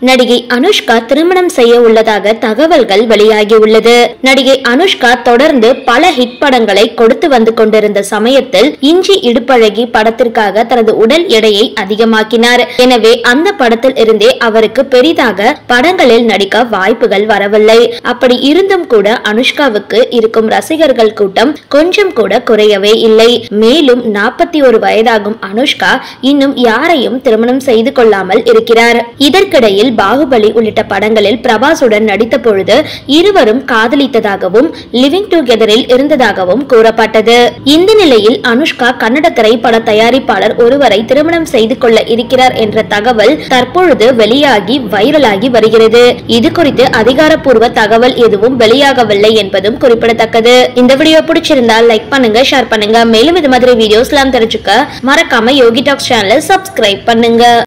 நடிகை அனுஷ்கா திருமணம் செய்ய உள்ளதாக தகவல்கள் வெளியாகியுள்ளது நடிகை அனுஷ்கா தொடர்ந்து பல ஹிட் படங்களை கொடுத்து வந்து கொண்டிருந்த சமயத்தில் இஞ்சி இடுப்பழகி படத்திற்காக தனது உடல் எடையை அதிகமாக்கினார் எனவே அந்த படத்தில் இருந்தே அவருக்கு பெரிதாக படங்களில் நடிக்க வாய்ப்புகள் வரவில்லை அப்படி இருந்தும் கூட அனுஷ்காவுக்கு இருக்கும் ரசிகர்கள் கூட்டம் கொஞ்சம் கூட குறையவே இல்லை மேலும் நாற்பத்தி ஒரு வயதாகும் அனுஷ்கா இன்னும் யாரையும் திருமணம் செய்து கொள்ளாமல் இருக்கிறார் இதற்கிடையில் பாகுபலி உள்ளிட்ட படங்களில் பிரபாசுடன் நடித்த பொழுது இருவரும் காதலித்ததாகவும் லிவிங் டுகெதரில் இருந்ததாகவும் கூறப்பட்டது இந்த நிலையில் அனுஷ்கா கன்னட திரைப்பட தயாரிப்பாளர் ஒருவரை திருமணம் செய்து கொள்ள இருக்கிறார் என்ற தகவல் தற்பொழுது வெளியாகி வைரலாகி வருகிறது இது குறித்து அதிகாரப்பூர்வ தகவல் எதுவும் வெளியாகவில்லை என்பதும் குறிப்பிடத்தக்கது இந்த வீடியோ பிடிச்சிருந்தால் லைக் பண்ணுங்க ஷேர் பண்ணுங்க மேலும் இது மாதிரி வீடியோஸ்லாம் தெரிஞ்சுக்க மறக்காம யோகி டாக்ஸ் சேனலை சப்ஸ்கிரைப் பண்ணுங்க